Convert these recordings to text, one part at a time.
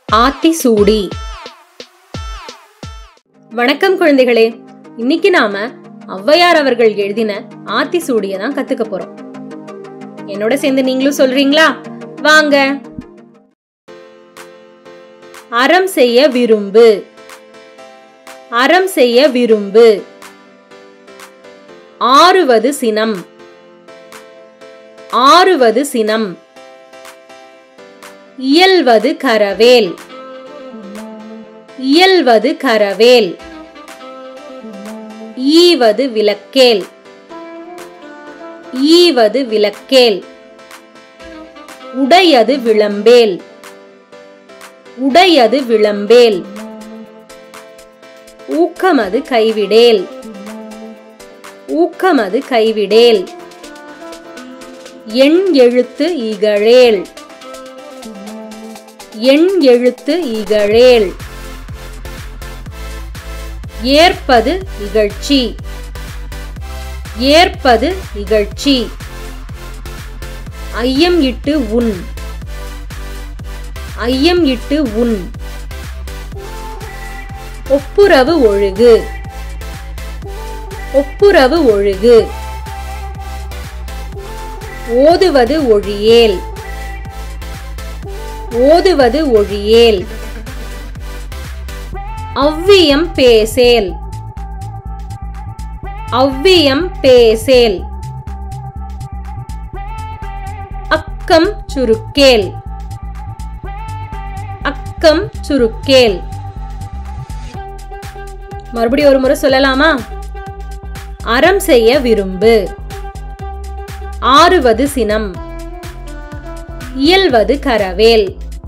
ஆத்தி சூடி வணக்கம் குழந்தைகளே இன்னைக்கு நாம ஔவையார் அவர்கள் எழுதின ஆத்தி சூடிய தான் கத்துக்க போறோம் என்னோட சேர்ந்து நீங்களும் சொல்றீங்களா வாங்க அறம் செய்ய விரும்பு அறம் செய்ய விரும்பு ஆறுவது சினம் ஆறுவது சினம் இயல்வது கரவேல் இயல்வது கரவேல் ஈவது விளக்கேல் ஈவது விளக்கேல் உடையது விளம்பேல் உடையது விளம்பேல் ஊக்கமது கைவிடேல் ஊக்கமது கைவிடேல் எண் எழுத்து இகழேல் எண் எழுத்து இகழேல் ஏற்பது இகழ்ச்சி ஏற்பது இகழ்ச்சி ஐயம் இட்டு உன் ஐயம் இட்டு உன் ஒப்புரவு ஒழுகு ஒப்புரவு ஒழுகு ஓதுவது ஒழியேல் ஓதுவது ஒழியேல் அவ்வியம் பேசேல் அவ்வியம் பேசேல் அக்கம் சுருக்கேல் அக்கம் சுருக்கேல் மறுபடியும் ஒரு முறை சொல்லலாமா அறம் செய்ய விரும்பு ஆறுவது சினம் இயல்வது கரவேல்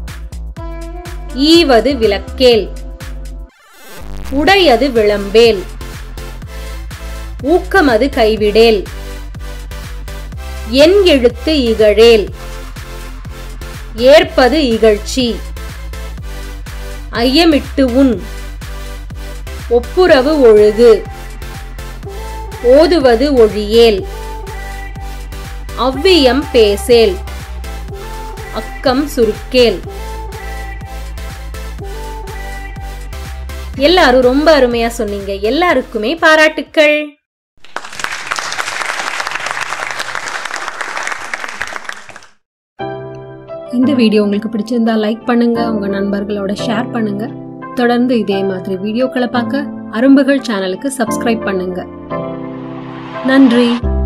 ஈவது விளக்கேல் உடையது விளம்பேல் ஊக்கமது கைவிடேல் என் எழுத்து இகழேல் ஏற்பது இகழ்ச்சி ஐயமிட்டு உன் ஒப்புரவு ஒழுகு ஓதுவது ஒழியேல் அவ்வியம் பேசேல் அக்கம் சுருக்கேல் எல்லாரும் ரொம்ப அருமையா சொன்னீங்க எல்லாருக்குமே பாராட்டுக்கள் இந்த வீடியோ உங்களுக்கு பிடிச்சிருந்தா லைக் பண்ணுங்க உங்க நண்பர்களோட ஷேர் பண்ணுங்க தொடர்ந்து இதே மாதிரி வீடியோக்களை பார்க்க அரும்புகள் சேனலுக்கு சப்ஸ்கிரைப் பண்ணுங்க நன்றி